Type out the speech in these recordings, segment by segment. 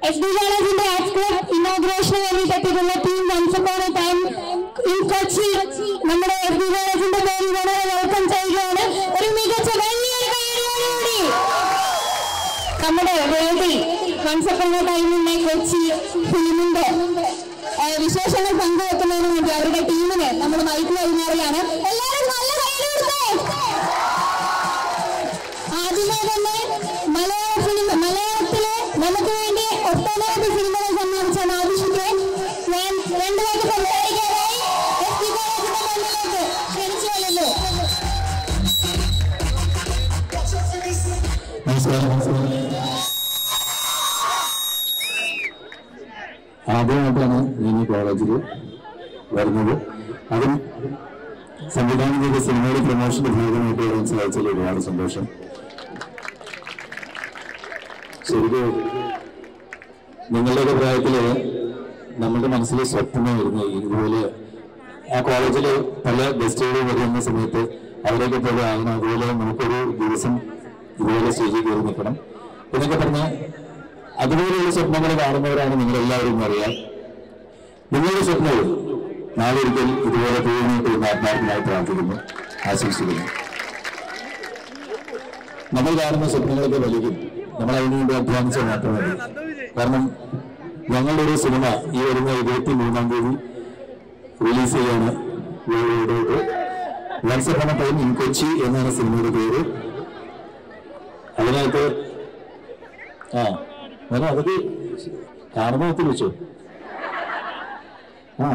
S D കോളേജിന്റെ ആസ്ക്രബ് ഇനോഗ്രേഷന് വേണ്ടിയിട്ട് എത്തിയിട്ടുള്ള team once upon a time in Kochi നമ്മുടെ എസ് ഡി കോളേജിന്റെ പേരിൽ വളരെ വെൽക്കം ചെയ്യുകയാണ് ഒരു മികച്ച വലിയൊരു കൈയടിയോടുകൂടി നമ്മുടെ വേദി വൺസ് അപ്പോൺ എ ടൈമിന്റെ കൊച്ചി ഫിലിമിന്റെ ഏഹ്, വിശേഷങ്ങൾ പങ്കുവെക്കുന്നതിന് വേണ്ടി അവരുടെ ടീമിന് നമ്മൾ മൈക്ക് കൈമാറുകയാണ് എല്ലാവരും നല്ല കൈയ്യടി കൊടുത്തേ ആദ്യമേ തന്നെ മലയാള സിനിമ മലയാളത്തിലെ നമുക്ക് വേണ്ടി ഒട്ടനവധി സിനിമകൾ സമ്മാനിച്ച നാദിഷിക്ക് ഞാൻ രണ്ടുപേർക്ക് സംസാരിക്കാനായി എസ് പി കോളേജിന്റെ മുന്നിലേക്ക് ക്ഷണിച്ചു കൊള്ളുന്നു നമസ്കാരം ആദ്യമായിട്ടാണ് ഞാൻ ഈ കോളേജിൽ വരുന്നത് അതും സംവിധാനം ചെയ്ത സിനിമയുടെ പ്രൊമോഷന്റെ ഭാഗമായിട്ട് വരാൻ സാധിച്ചതിൽ ഒരുപാട് സന്തോഷം ശരിക്കും നിങ്ങളുടെയൊക്കെ പ്രായത്തില് നമ്മുടെ മനസ്സിൽ സ്വപ്നമായിരുന്നു ഇതുപോലെ ആ കോളേജിൽ പല ഗസ്റ്റുകൾ വരുന്ന സമയത്ത് അവരെയൊക്കെ പോലെ ആകണം അതുപോലെ നമുക്കൊരു ദിവസം ഇതുപോലെ സ്റ്റേജിൽ കയറി നിൽക്കണം എന്നൊക്കെ പറഞ്ഞ് അതുപോലെയുള്ള സ്വപ്നങ്ങൾ കാണുന്നവരാണ് നിങ്ങളെല്ലാവരും അറിയാം നിങ്ങളുടെ സ്വപ്നവും നാളെ ഒരിക്കൽ ഇതുപോലെ പൂർണ്ണമായിട്ട് ഇന്ന് ആത്മാർത്ഥമായി പ്രാർത്ഥിക്കുന്നു ആശംസിക്കുന്നു നമ്മൾ കാണുന്ന സ്വപ്നങ്ങളൊക്കെ വലുതും നമ്മൾ അതിനു വേണ്ടി അധ്വാനിച്ചാൽ മാത്രം മതി കാരണം ഞങ്ങളുടെ ഒരു സിനിമ ഈ വരുന്ന ഇരുപത്തി മൂന്നാം തീയതി റിലീസ് ചെയ്യാണ് once upon time in Kochi എന്നാണ് സിനിമയുടെ പേര് അതിനകത്ത് ആ വേറെ അതൊക്കെ കാണുമ്പോൾ ഒത്തിരി വെച്ചു ആ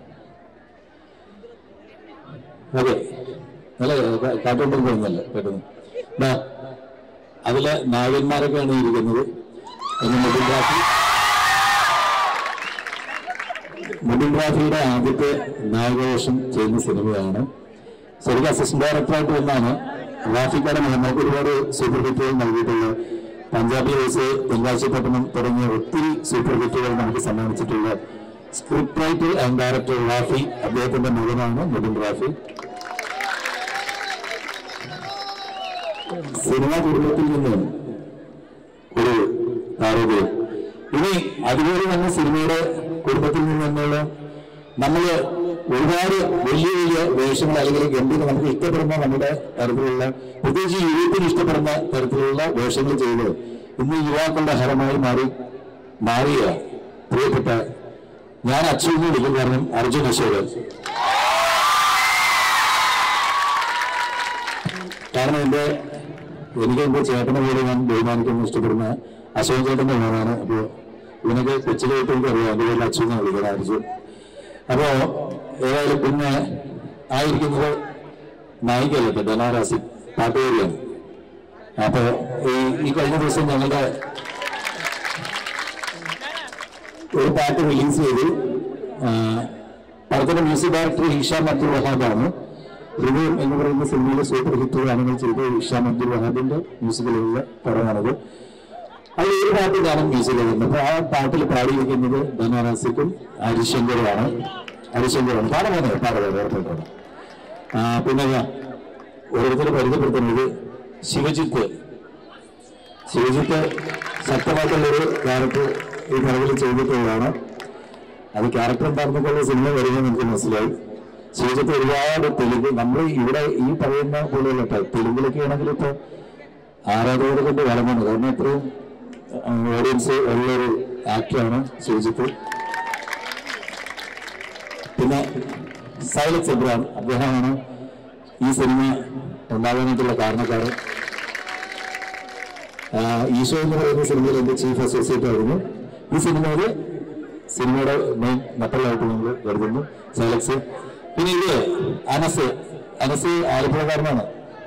അതെ നല്ല കാട്ടുകൊണ്ടിൽ പോകുന്നല്ല പെട്ടെന്ന് ദാ, അതിലെ നായകന്മാരൊക്കെയാണ് ഇരിക്കുന്നത് ഒന്ന് മുടിൻറാഫി മുടിൻറാഫിയുടെ ആദ്യത്തെ നായകവേഷം ചെയ്യുന്ന സിനിമയാണ് ശരിക്കും അസിസ്റ്റന്റ് ഡയറക്ടറായിട്ട് വന്നാണ് റാഫിക്കാട് നമുക്ക് ഒരുപാട് സൂപ്പർ ഹിറ്റുകൾ നൽകിയിട്ടുള്ള പഞ്ചാബി ഹൗസ് തെങ്കാശിപ്പട്ടണം തുടങ്ങിയ ഒത്തിരി സൂപ്പർ ഹിറ്റുകൾ നമുക്ക് സമ്മാനിച്ചിട്ടുള്ള script writer and director Rafi അദ്ദേഹത്തിന്റെ മകനാണ് മുടിൻ റാഫി സിനിമാ കുടുംബത്തിൽ നിന്ന് ഒരു താരോഗ്യം ഇനി അതുപോലെ തന്നെ സിനിമയുടെ കുടുംബത്തിൽ നിന്ന് തന്നെയുള്ള നമ്മള് ഒരുപാട് വലിയ വലിയ വേഷങ്ങൾ അല്ലെങ്കിൽ ഗംഭീര നമുക്ക് ഇഷ്ടപ്പെടുന്ന നമ്മുടെ തരത്തിലുള്ള പ്രത്യേകിച്ച് യുവത്തിന് ഇഷ്ടപ്പെടുന്ന തരത്തിലുള്ള വേഷങ്ങൾ ചെയ്ത് ഇന്ന് യുവാക്കളുടെ ഹരമായി മാറി മാറിയ പ്രിയപ്പെട്ട ഞാൻ അച്ഛനെ വിളിക്കും കാരണം അർജുൻ അശോകൻ കാരണം എന്റെ എനിക്ക് എന്റെ ചേട്ടനെ പോലെ ഞാൻ ബഹുമാനിക്കുന്ന ഇഷ്ടപ്പെടുന്ന അശോകൻ ചേട്ടന്റെ മോനാണ് അപ്പോ ഇവനൊക്കെ കൊച്ചിലായിട്ട് എനിക്കറിയാം എന്റെ പേരിൽ അച്ഛനെ വിളിക്കുന്നത് അർജുൻ അപ്പോ ഏതായാലും പിന്നെ ആയിരിക്കുന്നത് നായികയല്ല ഇപ്പൊ ബനാറസി പാട്ടുകാരിയാണ് അപ്പൊ ഈ ഈ കഴിഞ്ഞ ദിവസം ഞങ്ങളുടെ ഒരു പാട്ട് റിലീസ് ചെയ്തു ആ, പടത്തിന്റെ മ്യൂസിക് ഡയറക്ടർ ഹിഷാം അബ്ദുൽ വഹാബാണ് ഹൃദയം എന്ന് പറയുന്ന സിനിമയിലെ സൂപ്പർ ഹിറ്റ് ഗാനങ്ങൾ ചെയ്ത് ഹിഷാം അബ്ദുൽ വഹാബിന്റെ മ്യൂസിക്കിലുള്ള പടമാണത് അതിൽ ഒരു പാട്ട് ഗാനം മ്യൂസിക് വരുന്നത് അപ്പൊ ആ പാട്ടിൽ പാടിയിരിക്കുന്നത് ബനാറസിക്കും ഹരിശങ്കറുമാണ് ഹരിശങ്കറാണ് പാടുന്നത് പാടുന്നത് ഉറപ്പായിട്ടാണ് ആ, പിന്നെ ഞാൻ ഓരോരുത്തർ പരിചയപ്പെടുത്തുന്നത് ശിവജിത്ത് ശിവജിത്ത് ശക്തമായിട്ടുള്ളൊരു ക്യാരക്ടർ ഈ പടത്തിൽ ചെയ്തിട്ടുള്ളതാണ് അത് ക്യാരക്ടർ എന്താണെന്നൊക്കെയുള്ള സിനിമ വരുമ്പോൾ നമുക്ക് മനസ്സിലായി ശിവജിത്ത് ഒരുപാട് തെലുങ്ക് നമ്മൾ ഇവിടെ ഈ പറയുന്ന പോലെയല്ല കേട്ടോ തെലുങ്കിലൊക്കെ ആണെങ്കിൽ ഇപ്പൊ ആരാധകരെ കൊണ്ട് വളർന്നത് കാരണം അത്രയും ഓഡിയൻസ് ഉള്ളൊരു ആക്ടറാണ് ശിവജിത്ത് പിന്നെ സൈലക്സ് എബ്രാം അദ്ദേഹമാണ് ഈ സിനിമ ഉണ്ടാകാനായിട്ടുള്ള കാരണക്കാരൻ ആഹ് ഈശോ എന്ന് പറയുന്ന സിനിമയിൽ എന്റെ ചീഫ് അസോസിയേറ്റ് ആയിരുന്നു ഈ സിനിമയിൽ സിനിമയുടെ മെയിൻ നട്ടലായിട്ട് നമ്മൾ കരുതുന്നു സൈലക്സ് പിന്നെ ഇത് അനസ് അനസ് ആലപ്പുഴക്കാരനാണ്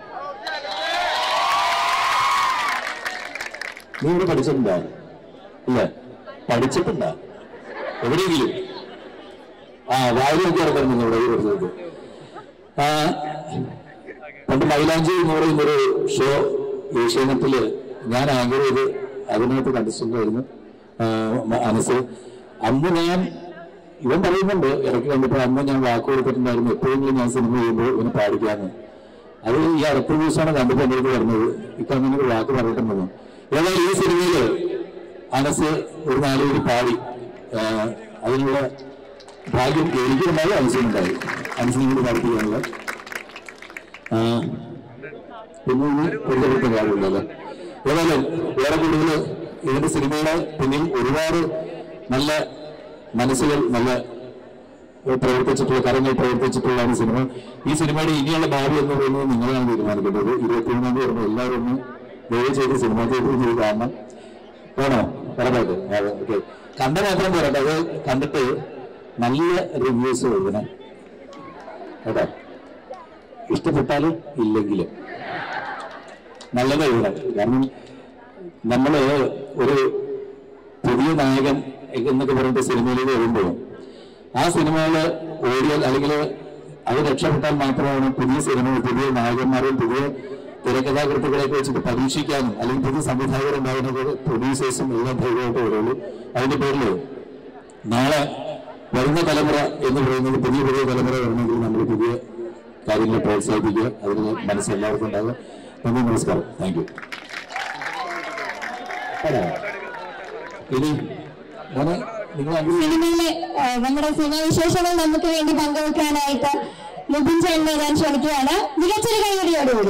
നീ ഇവിടെ പഠിച്ചിട്ടുണ്ടോ ഇല്ല പഠിച്ചിട്ടുണ്ടോ എവിടെയെങ്കിലും ആ വായിലൊക്കെ ഇറങ്ങുന്നു ഇവിടെ ഈ പഠിച്ചത് ആ പണ്ട് മൈലാഞ്ചി എന്ന് പറയുന്നൊരു ഷോ ഏഷ്യാനെറ്റില് ഞാൻ ആങ്കർ ചെയ്ത് അതിനകത്ത് കണ്ടിസ്റ്റന്റ് ആയിരുന്നു ആ, മ- അനസ് അന്ന് ഞാൻ ഇവൻ പറയുന്നുണ്ട് ഇടയ്ക്ക് കണ്ടപ്പോൾ അന്ന് ഞാൻ വാക്ക് കൊടുത്തിട്ടുണ്ടായിരുന്നു എപ്പോഴെങ്കിലും ഞാൻ സിനിമ ചെയ്യുമ്പോൾ ഇവന് പാടിക്കാന്ന് അത് ഈ അടുത്ത ദിവസമാണ് കണ്ടപ്പോൾ എൻ്റെ അടുത്ത് പറഞ്ഞത് ഇപ്പൊ അങ്ങനെ ഒരു വാക്ക് പറഞ്ഞിട്ടുണ്ടെന്ന് ഏതായാലും ഈ സിനിമയില് അനസ് ഒരു നാലുപേര് പാടി ആ, അതിനുള്ള ഭാഗ്യം എനിക്കുണ്ടായി അനസിനുണ്ടായി അനസിനെ കൂടി നടത്തിക്കാനുള്ള ആ, പിന്നെ ഇനി പൊരുത്തപ്പെട്ട കാര്യമുണ്ടല്ലോ ഏതായാലും വേറെ കൂടുതൽ ഇതിന്റെ സിനിമയുടെ പിന്നിൽ ഒരുപാട് നല്ല മനസ്സുകൾ നല്ല പ്രവർത്തിച്ചിട്ടുള്ള കരങ്ങൾ പ്രവർത്തിച്ചിട്ടുള്ളതാണ് സിനിമ ഈ സിനിമയുടെ ഇനിയുള്ള ഭാവി എന്ന് പറയുന്നത് നിങ്ങളാണ് തീരുമാനിക്കേണ്ടത് ഇരുപത്തിമൂന്നാം തീയതി വരുമ്പോൾ എല്ലാവരും ഒന്ന് ദയവ് ചെയ്ത് സിനിമ തിയേറ്ററിൽ ചെയ്ത് കാണണം വേണോ ഉറപ്പായിട്ട് ഓക്കെ കണ്ട മാത്രം പോരട്ടെ അത് കണ്ടിട്ട് നല്ല റിവ്യൂസ് എഴുതണേ കേട്ടോ ഇഷ്ടപ്പെട്ടാലും ഇല്ലെങ്കിലും നല്ലത് എഴുതണം കാരണം നമ്മള് ഒരു പുതിയ നായകൻ എന്നൊക്കെ പറഞ്ഞിട്ട് സിനിമയിലേക്ക് വരുമ്പോൾ ആ സിനിമകള് ഓടിയാൽ അല്ലെങ്കിൽ അത് രക്ഷപ്പെട്ടാൽ മാത്രമാണ് പുതിയ സിനിമകൾ പുതിയ നായകന്മാരും പുതിയ തിരക്കഥാകൃത്തുക്കളെയൊക്കെ വെച്ചിട്ട് പരീക്ഷിക്കാനും അല്ലെങ്കിൽ പുതിയ സംവിധായകരുണ്ടാകുന്നത് പ്രൊഡ്യൂസേഴ്സും എല്ലാം ധൈര്യമായിട്ട് വരുള്ളൂ അതിന്റെ പേരിൽ നാളെ വരുന്ന തലമുറ എന്ന് പറയുന്നത് പുതിയ പുതിയ തലമുറ വരണമെങ്കിൽ നമ്മൾ പുതിയ കാര്യങ്ങളെ പ്രോത്സാഹിപ്പിക്കുക അതിന് മനസ്സ് എല്ലാവർക്കും ഉണ്ടാകുക നന്ദി നമസ്കാരം താങ്ക് യു ഇനി മോനെ നിങ്ങൾ അങ്ങനെ സിനിമയിലെ ആ, നമ്മുടെ സിനിമാ വിശേഷങ്ങൾ നമുക്ക് വേണ്ടി പങ്കുവെക്കാനായിട്ട് ലുബിൻ ചേട്ടനെ ഞാൻ ക്ഷണിക്കുകയാണ് മികച്ചൊരു കൈവടിയോടുകൂടി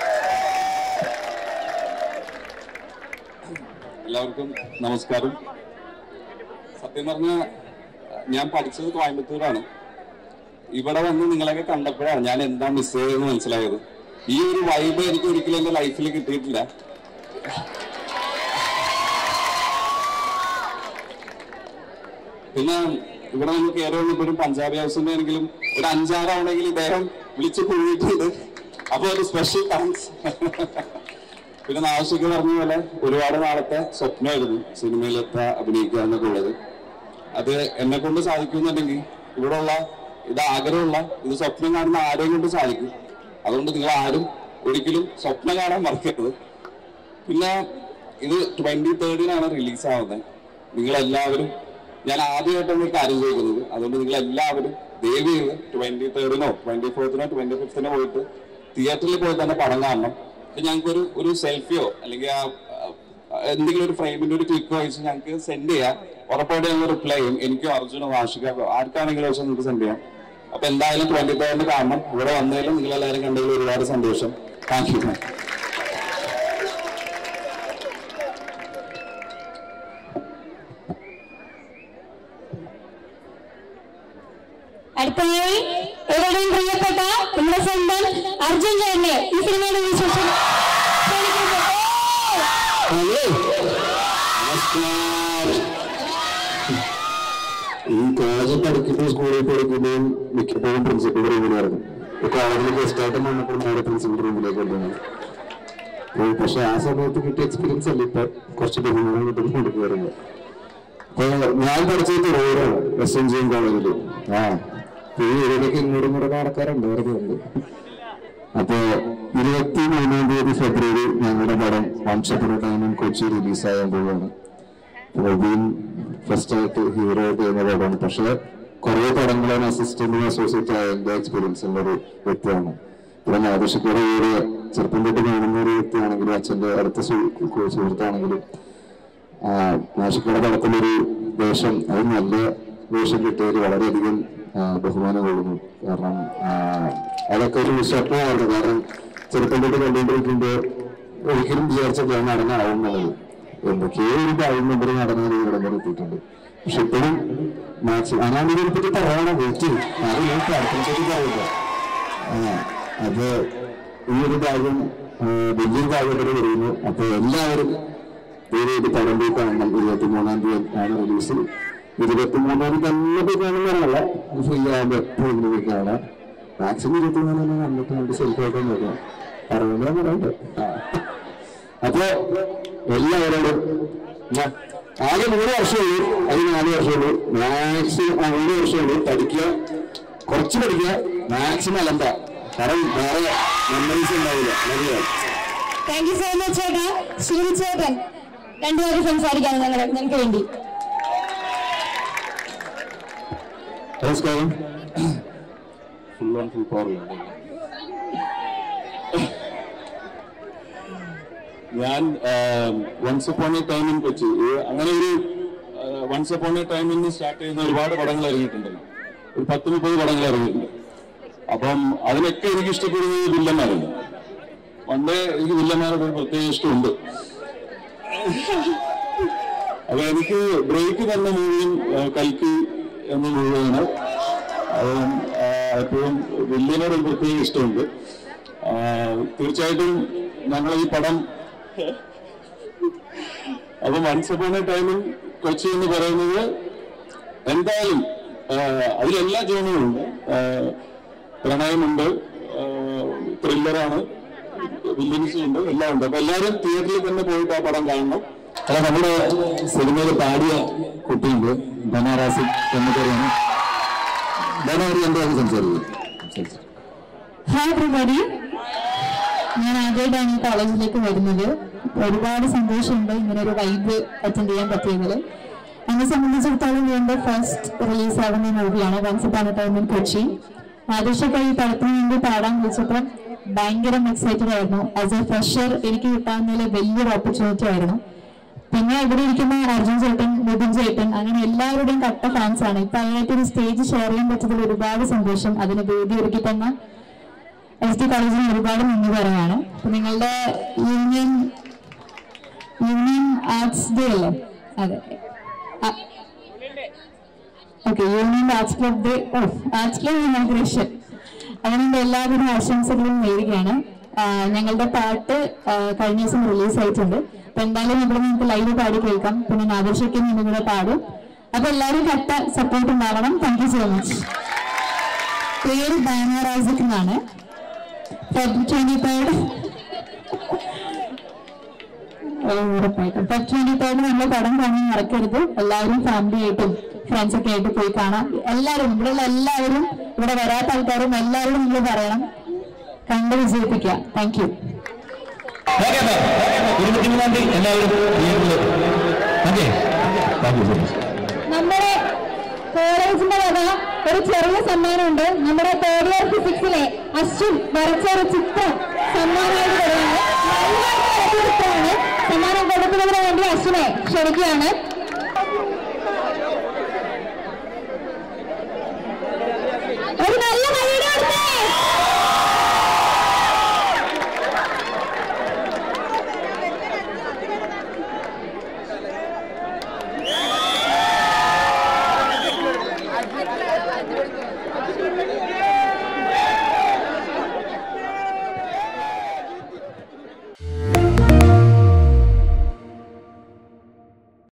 എല്ലാവർക്കും നമസ്കാരം സത്യം പറഞ്ഞ ഞാൻ പഠിച്ചത് കോയമ്പത്തൂരാണ് ഇവിടെ വന്ന് നിങ്ങളെയൊക്കെ കണ്ടപ്പോഴാണ് ഞാൻ എന്താ മിസ് ചെയ്തതെന്ന് മനസ്സിലായത് ഈ ഒരു വൈബ് എനിക്ക് ഒരിക്കലും എന്റെ ലൈഫിൽ കിട്ടിയിട്ടില്ല പിന്നെ ഇവിടെ നമ്മൾ കയറി വന്നപ്പോൾ ഒരു പഞ്ചാബി ഹൗസിന്റെ ആണെങ്കിലും ഒരു അഞ്ചാറാണെങ്കിൽ ഇദ്ദേഹം വിളിച്ചു കൂടിയിട്ടുണ്ട് അപ്പൊ ഒരു സ്പെഷ്യൽ താങ്ക്സ് പിന്നെ നാവശ്യക്ക് പറഞ്ഞ പോലെ ഒരുപാട് നാളത്തെ സ്വപ്നമായിരുന്നു സിനിമയിലെത്താ അഭിനയിക്കുക എന്നൊക്കെ ഉള്ളത് അത് എന്നെ കൊണ്ട് സാധിക്കുന്നുണ്ടെങ്കിൽ ഇവിടെ ഉള്ള ഇത് ആഗ്രഹമുള്ള ഇത് സ്വപ്നം കാണുന്ന ആരെയും കൊണ്ട് സാധിക്കും അതുകൊണ്ട് നിങ്ങൾ ആരും ഒരിക്കലും സ്വപ്നം കാണാൻ മറക്കരുത് പിന്നെ ഇത് ട്വന്റി തേർഡിനാണ് റിലീസ് ആവുന്നത് നിങ്ങൾ എല്ലാവരും ഞാൻ ആദ്യമായിട്ടാണ് ഈ കാര്യം ചോദിക്കുന്നത് അതുകൊണ്ട് നിങ്ങൾ എല്ലാവരും ദയവ് ചെയ്ത് ട്വന്റി തേർഡിനോ ട്വന്റി ഫോർത്തിനോ ട്വന്റി ഫിഫ്തിനോ പോയിട്ട് തിയേറ്ററിൽ പോയി തന്നെ പടം കാണണം അപ്പൊ ഞങ്ങൾക്ക് ഒരു ഒരു സെൽഫിയോ അല്ലെങ്കിൽ ആ ആ, എന്തെങ്കിലും ഒരു ഫ്രെയിമിന്റെ ഒരു ക്ലിക്കോ അയച്ച് ഞങ്ങൾക്ക് സെൻഡ് ചെയ്യാം ഉറപ്പായിട്ട് ഞങ്ങൾ റിപ്ലൈ ചെയ്യും എനിക്കോ അർജുനോ വാർഷികോ ആർക്കാണെങ്കിലും വെച്ചാൽ നിങ്ങൾക്ക് സെൻഡ് ചെയ്യാം അപ്പൊ എന്തായാലും ട്വന്റി തേർഡിന് കാണണം ഇവിടെ വന്നതിലും നിങ്ങൾ എല്ലാവരും കണ്ടതിൽ ഒരുപാട് സന്തോഷം താങ്ക് യു അടുത്തതായി ഏവരുടെയും പ്രിയപ്പെട്ട നമ്മുടെ സ്വന്തം അർജുൻ ചേട്ടനെ ഈ സിനിമയുടെ വിശേഷം ക്ഷണിക്കുന്നു. ഈ കോളേജിൽ പഠിക്കുമ്പോൾ സ്കൂളിൽ പഠിക്കുമ്പോഴും മിക്കപ്പോഴും പ്രിൻസിപ്പൽ റൂമിലായിരുന്നു കോളേജിൽ ഗസ്റ്റ് ആയിട്ട് വന്നപ്പോൾ നേരെ പ്രിൻസിപ്പൽ റൂമിലേക്ക് കൊണ്ടുവന്നത് അപ്പോൾ പക്ഷെ ആ സമയത്ത് കിട്ടിയ എക്സ്പീരിയൻസ് അല്ല ഇപ്പൊ കുറച്ച് ബഹുമാനം കിട്ടുന്നുണ്ട് കയറുമ്പോൾ അപ്പൊ ഞാൻ പഠിച്ചത് തിരുവൂരാണ് എസ് എൻ ജി എം കോളേജിൽ ആ ഈ ഏരിയയിലേക്ക് ഇങ്ങോട്ടും ഇങ്ങോട്ടും ആൾക്കാരുണ്ട് വെറുതെ ഉണ്ട് അപ്പോ ഇരുപത്തി മൂന്നാം തീയതി ഫെബ്രുവരി ഞങ്ങളുടെ പടം വംശപ്പുറ ടൈമിൽ കൊച്ചി റിലീസാകാൻ പോവുകയാണ് പ്രവീൺ ഫസ്റ്റ് ആയിട്ട് ഹീറോ ആയിട്ട് ചെയ്യുന്ന പടമാണ് പക്ഷെ കുറെ പടങ്ങളാണ് അസിസ്റ്റന്റ് അസോസിയേറ്റ് ആയ എന്റെ എക്സ്പീരിയൻസ് ഉള്ള ഒരു വ്യക്തിയാണ് ഇവിടെ നാദൃശിക്കയുടെ കൂടെ ചെറുപ്പം തൊട്ട് കാണുന്ന ഒരു വ്യക്തിയാണെങ്കിലും അച്ഛന്റെ അടുത്ത സു- സുഹൃത്താണെങ്കിലും നാശിക്കയുടെ പടത്തിലൊരു വേഷം അത് നല്ല വേഷം കിട്ടിയതിൽ വളരെയധികം ആ, ബഹുമാനം കൊള്ളുന്നു കാരണം ആ, അതൊക്കെ ഒരു സ്വപ്നമായിരുന്നു കാരണം ചെറുപ്പം തൊട്ട് കണ്ടുകൊണ്ടിരിക്കുമ്പോൾ ഒരിക്കലും വിചാരിച്ച നടനാവും എന്നുള്ളത് എന്തൊക്കെയോ ഒരു ഭാവം നമ്പർ നടന്നത് ഇവിടെ വരെ എത്തിയിട്ടുണ്ട് പക്ഷെ ഇപ്പോഴും മാക്സിമം അനാം ഇതിനെ പറ്റി പറയണം വെയിറ്റ് അത് ഞാൻ പ്രാർത്ഥിച്ചിട്ട് പറയില്ല ആ അത് ഈ ഒരു കാര്യം ആ, വലിയൊരു കാര്യമായിട്ട് വരുന്നു അപ്പൊ എല്ലാവരും തീരെ പടം പോയി കാണണം ഇരുപത്തി മൂന്നാം തീയതി ആണ് റിലീസ് ഇരുപത്തി മൂന്നാം തീയതി തന്നെ പോയി കാണുന്നതല്ല ഫ്രീ ആകുമ്പോൾ എപ്പോഴും പോയി കാണാം മാക്സിമം ഇരുപത്തി മൂന്നാം തന്നെ കണ്ടിട്ട് നമുക്ക് സെൽഫ് ആയിട്ട് നോക്കാം പറയുന്നത് പറയണ്ട ആ. അപ്പോ എല്ലാവരോടും ഞാൻ ആകെ മൂന്ന് വർഷമുള്ളൂ അത് നാല് വർഷമുള്ളൂ മാക്സിമം ആ, മൂന്ന് വർഷമുള്ളൂ പഠിക്കുക കുറച്ച് പഠിക്കുക മാക്സിമം അലമ്പ കാരണം വേറെ മെമ്മറീസ് ഉണ്ടാവില്ല മതിയാവും താങ്ക് യു സോ മച്ച് ചേട്ടാ ശ്രീ ചേട്ടൻ രണ്ടുപേരും സംസാരിക്കാൻ ഞങ്ങൾ ഞങ്ങൾക്ക് വേണ്ടി നമസ്കാരം ഫുൾ ഓൺ ഫുൾ പവറിലുണ്ട് ഞാൻ once upon a time in Kochi ഈ അങ്ങനെ ഒരു വൺസ് അപ്പോൺ എ ടൈമിൽ നിന്ന് സ്റ്റാർട്ട് ചെയ്യുന്ന ഒരുപാട് പടങ്ങൾ ഇറങ്ങിയിട്ടുണ്ടല്ലോ ഒരു പത്ത് മുപ്പത് പടങ്ങൾ ഇറങ്ങിയിട്ടുണ്ട് അപ്പം അതിനൊക്കെ എനിക്ക് ഇഷ്ടപ്പെടുന്നത് വില്ലന്മാരുണ്ട് പണ്ടേ എനിക്ക് വില്ലന്മാരോട് ഒരു പ്രത്യേക ഇഷ്ടമുണ്ട് അപ്പൊ എനിക്ക് ബ്രേക്ക് തന്ന മൂവിയും കൽക്കി എന്ന മൂവിയാണ് അപ്പം ആ, എപ്പോഴും വില്ലിനോട് ഒരു പ്രത്യേക ഇഷ്ടമുണ്ട് ആ, തീർച്ചയായിട്ടും ഞങ്ങൾ ഈ പടം അപ്പൊ വൺസ് അപ്പോൺ എ ടൈമിൽ കൊച്ചി എന്ന് പറയുന്നത് എന്തായാലും ആ, അതിലെല്ലാ ജോണുകളുണ്ട് ആ, പ്രണയമുണ്ട് ത്രില്ലറാണ് വില്യൻസും ഉണ്ട് എല്ലാം ഉണ്ട് അപ്പൊ എല്ലാവരും തിയേറ്ററിൽ തന്നെ പോയിട്ട് ആ പടം കാണണം അല്ല നമ്മുടെ സിനിമയിൽ പാടിയ കുട്ടിയുണ്ട് ബനാറാസി എന്ന പേരാണ് ബനാറി എന്താണ് സംസാരിക്കുന്നത് സംസാരിച്ചു ഹായ് എവറിബഡി ഞാൻ ആദ്യമായിട്ടാണ് ഈ കോളേജിലേക്ക് വരുന്നത് ഒരുപാട് സന്തോഷമുണ്ട് ഇങ്ങനെ ഒരു വൈബ് അറ്റൻഡ് ചെയ്യാൻ പറ്റിയതിൽ എന്നെ സംബന്ധിച്ചിടത്തോളം എന്റെ ഫസ്റ്റ് റിലീസ് ആകുന്ന മൂവിയാണ് once upon a time in Kochi ആദർശൊക്കെ ഈ പടത്തിന് വേണ്ടി പാടാൻ വിളിച്ചപ്പോൾ ഭയങ്കര എക്സൈറ്റഡ് ആയിരുന്നു ആസ് എ ഫ്രഷർ എനിക്ക് കിട്ടാവുന്നതിൽ വലിയൊരു ഓപ്പർച്യൂണിറ്റി ആയിരുന്നു പിന്നെ ഇവിടെ ഇരിക്കുന്ന അർജുൻ ചേട്ടൻ നിതിൻ ചേട്ടൻ അങ്ങനെ എല്ലാവരുടെയും കട്ട ഫാൻസ് ആണ് ഇപ്പൊ അതിനായിട്ട് ഒരു സ്റ്റേജ് ഷെയർ ചെയ്യാൻ പറ്റതിൽ ഒരുപാട് സന്തോഷം അതിന് വേദി ഒരുക്കി തന്ന എസ് ടി കോളേജിന് ഒരുപാട് നന്ദി പറയുകയാണ് അപ്പൊ നിങ്ങളുടെ യൂണിയൻ യൂണിയൻ ആർട്സ് ഡേ അല്ലേ അതെ okay union arts club day ഓ ആർട്സ് ക്ലബ് ഇനാഗ്രേഷൻ അതിനുള്ള എല്ലാവിധ ആശംസകളും നേരുകയാണ് ആ, ഞങ്ങളുടെ പാട്ട് ആ, കഴിഞ്ഞ ദിവസം റിലീസ് ആയിട്ടുണ്ട് അപ്പൊ എന്തായാലും ഇവിടെ നിങ്ങൾക്ക് ലൈവ് പാടി കേൾക്കാം പിന്നെ നാദർശയ്ക്കും ഇവിടെ പാടും അപ്പൊ എല്ലാവരും കട്ട സപ്പോർട്ട് ഉണ്ടാവണം താങ്ക് യു സോ മച്ച് പേര് ബാനറാസിക് എന്നാണ് ഫെബ് ട്വന്റി തേർഡ് ഉറപ്പായിട്ടും ഫെബ് ട്വന്റി തേർഡ് നമ്മൾ പടം കാണാൻ മറക്കരുത് എല്ലാവരും ഫാമിലി ആയിട്ടും ഫ്രണ്ട്സ് ഒക്കെ ആയിട്ട് പോയി കാണാം എല്ലാവരും ഇവിടെയുള്ള എല്ലാവരും ഇവിടെ വരാത്ത ആൾക്കാരും എല്ലാവരും നിങ്ങൾ പറയണം കണ്ട് വിജയിപ്പിക്കുക താങ്ക് യു ഓക്കെ ഇരുപത്തിമൂന്നാം തീയതി എല്ലാവരും തിയേറ്ററിൽ okay thank you so much നമ്മുടെ കോളേജിന്റെ വക ഒരു ചെറിയ സമ്മാനമുണ്ട് നമ്മുടെ തേർഡ് ഇയർ ഫിസിക്സിലെ അശ്വിൻ വരച്ച ഒരു ചിത്രം സമ്മാനമായിട്ട് കൊടുക്കുന്നത് നല്ലൊരു ചിത്രമാണ് സമ്മാനം കൊടുക്കുന്നതിന് വേണ്ടി അശ്വിനെ ക്ഷണിക്കുകയാണ് ഒരു നല്ല കൈയുടെ